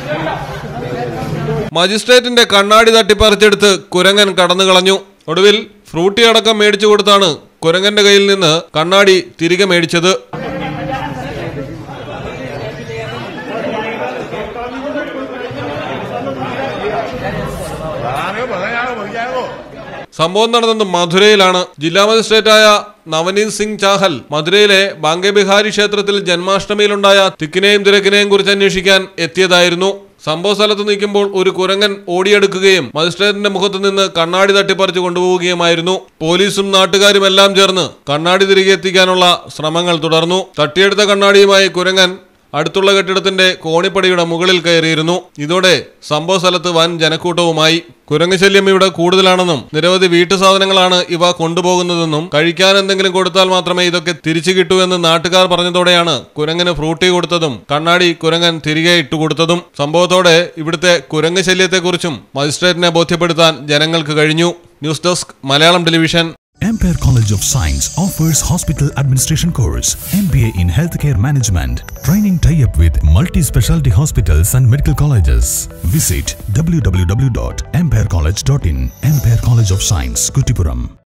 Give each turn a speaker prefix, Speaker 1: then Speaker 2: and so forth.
Speaker 1: മജിസ്ട്രേറ്റിന്റെ കണ്ണാടി തട്ടിപ്പറിച്ചെടുത്ത് കുരങ്ങൻ കടന്നു കളഞ്ഞു ഒടുവിൽ ഫ്രൂട്ടി അടക്കം മേടിച്ചു കൊടുത്താണ് കുരങ്ങന്റെ കയ്യിൽ നിന്ന് കണ്ണാടി തിരികെ മേടിച്ചത് സംഭവം നടന്നത് മധുരയിലാണ് ജില്ലാ മജിസ്ട്രേറ്റായ നവനീത് സിംഗ് ചാഹൽ മധുരയിലെ ബാങ്കെ ബിഹാരി ക്ഷേത്രത്തിൽ ജന്മാഷ്ടമിയിലുണ്ടായ തിക്കിനെയും തിരക്കിനെയും കുറിച്ച് അന്വേഷിക്കാൻ എത്തിയതായിരുന്നു സംഭവ സ്ഥലത്ത് നിൽക്കുമ്പോൾ ഒരു കുരങ്ങൻ ഓടിയെടുക്കുകയും മജിസ്ട്രേറ്റിന്റെ മുഖത്ത് നിന്ന് കണ്ണാടി തട്ടിപ്പറിച്ചു കൊണ്ടുപോവുകയുമായിരുന്നു പോലീസും നാട്ടുകാരും എല്ലാം ചേർന്ന് കണ്ണാടി തിരികെ എത്തിക്കാനുള്ള ശ്രമങ്ങൾ തുടർന്നു തട്ടിയെടുത്ത കണ്ണാടിയുമായി കുരങ്ങൻ അടുത്തുള്ള കെട്ടിടത്തിന്റെ കോണിപ്പടിയുടെ മുകളിൽ കയറിയിരുന്നു ഇതോടെ സംഭവ സ്ഥലത്ത് വൻ ജനക്കൂട്ടവുമായി കുരങ്ങ് ശല്യം ഇവിടെ കൂടുതലാണെന്നും നിരവധി വീട്ടു സാധനങ്ങളാണ് ഇവ കൊണ്ടുപോകുന്നതെന്നും കഴിക്കാൻ എന്തെങ്കിലും കൊടുത്താൽ മാത്രമേ ഇതൊക്കെ തിരിച്ചു കിട്ടൂ എന്ന് നാട്ടുകാർ പറഞ്ഞതോടെയാണ് കുരങ്ങന് ഫ്രൂട്ടി കൊടുത്തതും കണ്ണാടി കുരങ്ങൻ തിരികെ ഇട്ടുകൊടുത്തതും സംഭവത്തോടെ ഇവിടുത്തെ കുരങ്ങ് ശല്യത്തെക്കുറിച്ചും മജിസ്ട്രേറ്റിനെ ബോധ്യപ്പെടുത്താൻ ജനങ്ങൾക്ക് കഴിഞ്ഞു news desk Malayalam television
Speaker 2: Ampere College of Science offers hospital administration course, MBA in healthcare management, training tie-up with multi-specialty hospitals and medical colleges. Visit www.amperecollege.in. Ampere College of Science, Kutipuram.